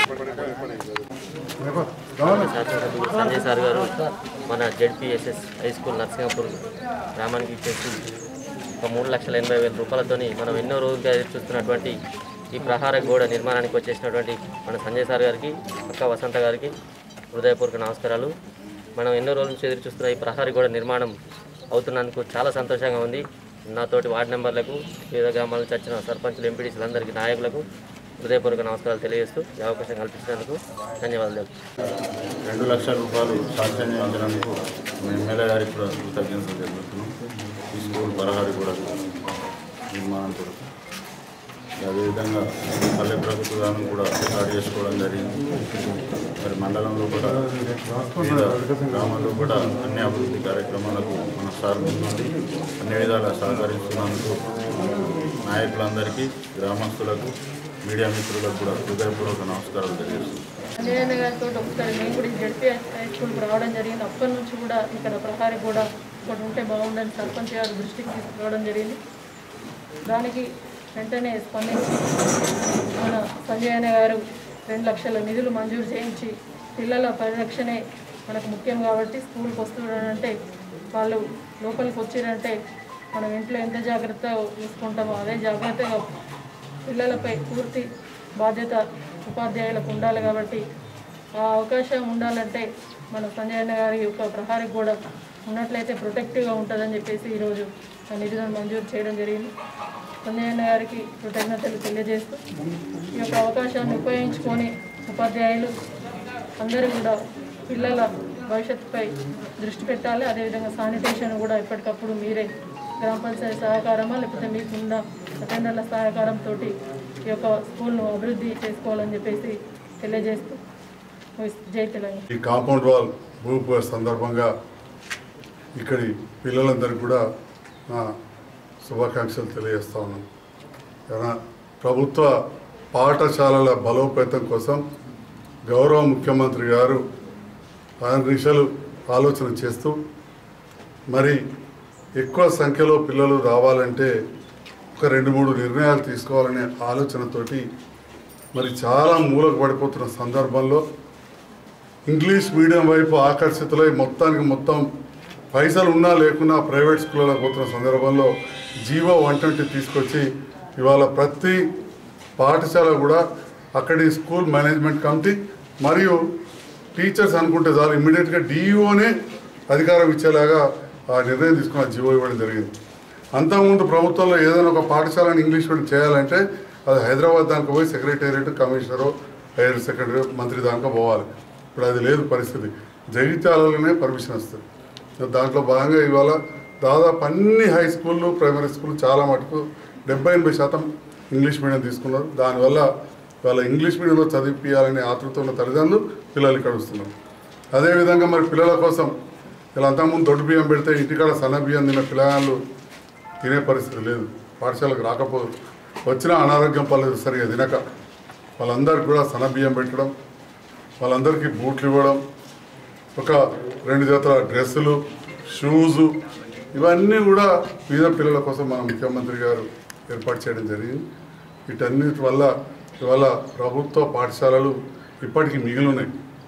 శాసనసభ్యులు సంజయ్ సార్ గారు మన జెడ్పిఎస్ఎస్ హై స్కూల్ నర్సింగపూర్ గ్రామానికి ఇచ్చేసి ఒక మూడు లక్షల ఎనభై వేల రూపాయలతోని మనం ఎన్నో రోజులుగా ఎదురు చూస్తున్నటువంటి ఈ ప్రహార గోడ నిర్మాణానికి వచ్చేసినటువంటి మన సంజయ్ సార్ గారికి అక్క వసంత గారికి హృదయపూర్వక నమస్కారాలు మనం ఎన్నో రోజుల నుంచి ఎదురు చూస్తున్న ఈ ప్రహారీ గోడ నిర్మాణం అవుతున్నందుకు చాలా సంతోషంగా ఉంది నాతోటి వార్డు మెంబర్లకు వివిధ గ్రామాల నుంచి వచ్చిన సర్పంచులు ఎంపీడీసీలు అందరికీ నాయకులకు హృదయపూర్వక నమస్కారాలు తెలియజేస్తూ ఈ అవకాశం కల్పించినందుకు ధన్యవాదాలు తెలుపుతున్నాను. రెండు లక్షల రూపాయలు సాంక్షన్ చేయించినందుకు మేము ఎమ్మెల్యే గారికి కూడా కృతజ్ఞతలు తెలుపుతున్నాం ఈ స్కూల్ బరహారి కూడా నిర్మాణం కొరకు అదేవిధంగా పల్లె ప్రభుత్వ దానం కూడా స్టార్ట్ చేసుకోవడం జరిగింది మరి మండలంలో కూడా వివిధ గ్రామాల్లో కూడా అన్ని అభివృద్ధి కార్యక్రమాలకు మన సార్ ముందుండి అన్ని విధాలా సహకరిస్తున్నందుకు నాయకులందరికీ గ్రామస్తులకు మీడియా మిత్రులకు కూడా హృదయపూర్వక నమస్కారాలు తెలియజేస్తున్నాను అంజనేయ గారితో ఒకసారి మేము కూడా జడ్పీ హై స్కూల్కి రావడం జరిగింది అప్పటి నుంచి కూడా ఇక్కడ ప్రహారీ కూడా ఇక్కడ ఉంటే బాగుండని సర్పంచ్ గారు దృష్టికి తీసుకురావడం జరిగింది దానికి వెంటనే స్పందించి మన సంజయ్ అన్న గారు రెండు లక్షల నిధులు మంజూరు చేయించి పిల్లల పరిరక్షణే మనకు ముఖ్యం కాబట్టి స్కూల్కి వస్తున్నారంటే వాళ్ళు లోపలికి వచ్చిరంటే మనం ఇంట్లో ఎంత జాగ్రత్త చూసుకుంటామో అదే జాగ్రత్తగా పిల్లలపై పూర్తి బాధ్యత ఉపాధ్యాయులకు ఉండాలి కాబట్టి ఆ అవకాశం ఉండాలంటే మన సంజయ్ అన్న గారి యొక్క ప్రహారికి కూడా ఉన్నట్లయితే ప్రొటెక్టివ్గా ఉంటుందని చెప్పేసి ఈరోజు ఆ నిధులను మంజూరు చేయడం జరిగింది సంజయ్ అన్న గారికి కృతజ్ఞతలు తెలియజేస్తూ ఈ యొక్క అవకాశాన్ని ఉపయోగించుకొని ఉపాధ్యాయులు అందరూ కూడా పిల్లల భవిష్యత్తుపై దృష్టి పెట్టాలి అదేవిధంగా శానిటేషన్ కూడా ఎప్పటికప్పుడు మీరే గ్రామ పంచాయతీ సహకారమా లేకపోతే మీకున్న అటెండర్ల సహకారంతో ఈ యొక్క స్కూల్ను అభివృద్ధి చేసుకోవాలని చెప్పేసి తెలియజేస్తూ జై తెలంగాణ ఈ కాంపౌండ్ వాల్ భూ పూజ సందర్భంగా ఇక్కడి పిల్లలందరికీ కూడా నా శుభాకాంక్షలు తెలియజేస్తా ఉన్నాను ఏమైనా ప్రభుత్వ పాఠశాలల బలోపేతం కోసం గౌరవ ముఖ్యమంత్రి గారు ఆయన దిశలు ఆలోచన చేస్తూ మరి ఎక్కువ సంఖ్యలో పిల్లలు రావాలంటే ఒక రెండు మూడు నిర్ణయాలు తీసుకోవాలనే ఆలోచనతోటి మరి చాలా మూలకు పడిపోతున్న సందర్భంలో ఇంగ్లీష్ మీడియం వైపు ఆకర్షితులై మొత్తానికి మొత్తం పైసలు ఉన్నా లేకున్నా ప్రైవేట్ స్కూళ్ళలో పోతున్న సందర్భంలో జీవో వన్ ట్వంటీ తీసుకొచ్చి ఇవాళ ప్రతి పాఠశాల కూడా అక్కడి స్కూల్ మేనేజ్మెంట్ కమిటీ మరియు టీచర్స్ అనుకుంటే చాలు ఇమ్మీడియట్గా డిఈఓనే అధికారం ఇచ్చేలాగా ఆ నిర్ణయం తీసుకున్న జీవో ఇవ్వడం జరిగింది అంతకుముందు ప్రభుత్వంలో ఏదైనా ఒక పాఠశాలను ఇంగ్లీష్ మీడియం చేయాలంటే అది హైదరాబాద్ దానికి పోయి సెక్రటేరియట్ కమిషనరు హైయర్ సెకండరీ మంత్రి దాకా పోవాలి ఇప్పుడు అది లేదు పరిస్థితి జగిత్యాలలోనే పర్మిషన్ వస్తుంది దాంట్లో భాగంగా ఇవాళ దాదాపు అన్ని హై స్కూళ్ళు ప్రైమరీ స్కూళ్ళు చాలా మటుకు డెబ్బై ఎనభై శాతం ఇంగ్లీష్ మీడియం తీసుకున్నారు దానివల్ల వాళ్ళ ఇంగ్లీష్ మీడియంలో చదివిపించాలనే ఆతృత ఉన్న తల్లిదండ్రులు పిల్లలు ఇక్కడ వస్తున్నారు అదేవిధంగా మరి పిల్లల కోసం ఇలా అంతకుముందు దొడ్డు బియ్యం పెడితే ఇంటికాడ సన్న బియ్యం తిన్న పిల్లగాళ్ళు తినే పరిస్థితి లేదు పాఠశాలకు రాకపోదు వచ్చిన అనారోగ్యం పర్లేదు సరిగా తినక వాళ్ళందరికీ కూడా సన్న బియ్యం పెట్టడం వాళ్ళందరికీ బూట్లు ఇవ్వడం ఒక రెండు జతల డ్రెస్సులు షూజు ఇవన్నీ కూడా పేద పిల్లల కోసం మన ముఖ్యమంత్రి గారు ఏర్పాటు చేయడం జరిగింది వీటన్నిటి వల్ల ఇవాళ ప్రభుత్వ పాఠశాలలు ఇప్పటికీ మిగిలి ఉన్నాయి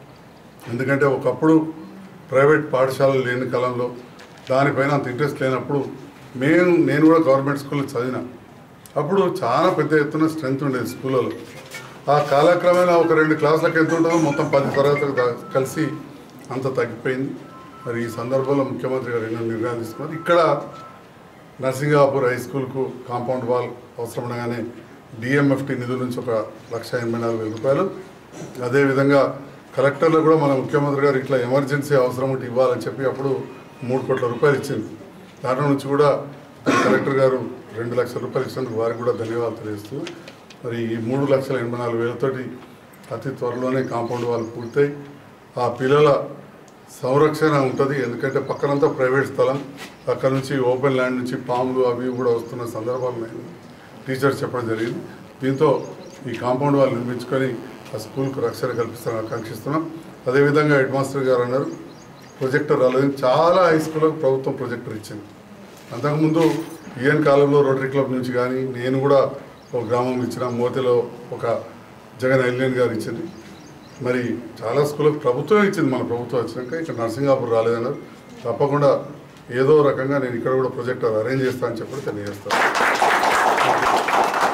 ఎందుకంటే ఒకప్పుడు ప్రైవేట్ పాఠశాలలు లేని కాలంలో దానిపైన అంత ఇంట్రెస్ట్ లేనప్పుడు మేము నేను కూడా గవర్నమెంట్ స్కూల్లో చదివిన అప్పుడు చాలా పెద్ద ఎత్తున స్ట్రెంత్ ఉండేది స్కూళ్ళలో ఆ కాలక్రమేణా ఒక రెండు క్లాసులకు ఎంత ఉంటుందో మొత్తం పది తరగతులకు దా- కలిసి అంత తగ్గిపోయింది మరి ఈ సందర్భంలో ముఖ్యమంత్రి గారు ఎన్నో నిర్ణయాలు తీసుకున్నారు ఇక్కడ నర్సింగాపూర్ హై స్కూల్కు కాంపౌండ్ వాల్ అవసరమనగానే డిఎంఎఫ్టి నిధుల నుంచి ఒక లక్ష ఎనభై నాలుగు వేల రూపాయలు అదేవిధంగా కలెక్టర్లు కూడా మన ముఖ్యమంత్రి గారు ఇట్లా ఎమర్జెన్సీ అవసరం ఉంటే ఇవ్వాలని చెప్పి అప్పుడు మూడు కోట్ల రూపాయలు ఇచ్చింది దాంట్లో నుంచి కూడా కలెక్టర్ గారు రెండు లక్షల రూపాయలు ఇచ్చినందుకు వారికి కూడా ధన్యవాదాలు తెలియజేస్తూ మరి ఈ మూడు లక్షల ఎనభై నాలుగు వేలతోటి అతి త్వరలోనే కాంపౌండ్ వాళ్ళు పూర్తయి ఆ పిల్లల సంరక్షణ ఉంటుంది ఎందుకంటే పక్కనంతా ప్రైవేట్ స్థలం అక్కడ నుంచి ఓపెన్ ల్యాండ్ నుంచి పాములు అవి కూడా వస్తున్న సందర్భాలు టీచర్స్ చెప్పడం జరిగింది దీంతో ఈ కాంపౌండ్ వాళ్ళు నిర్మించుకొని ఆ స్కూల్కు రక్షణ కల్పిస్తారని ఆకాంక్షిస్తున్నాం అదేవిధంగా హెడ్ మాస్టర్ గారు అన్నారు ప్రొజెక్టర్ రాలేదు చాలా హై స్కూళ్ళకు ప్రభుత్వం ప్రొజెక్టర్ ఇచ్చింది అంతకుముందు ఈఎన్ కాలంలో రోటరీ క్లబ్ నుంచి కానీ నేను కూడా ఒక గ్రామం ఇచ్చిన మోతిలో ఒక జగన్ ఎల్ఎన్ గారు ఇచ్చింది మరి చాలా స్కూళ్ళకి ప్రభుత్వం ఇచ్చింది మన ప్రభుత్వం వచ్చినాక ఇక్కడ నర్సింగాపూర్ రాలేదన్నారు తప్పకుండా ఏదో రకంగా నేను ఇక్కడ కూడా ప్రొజెక్టర్ అరేంజ్ చేస్తానని చెప్పి తెలియజేస్తాను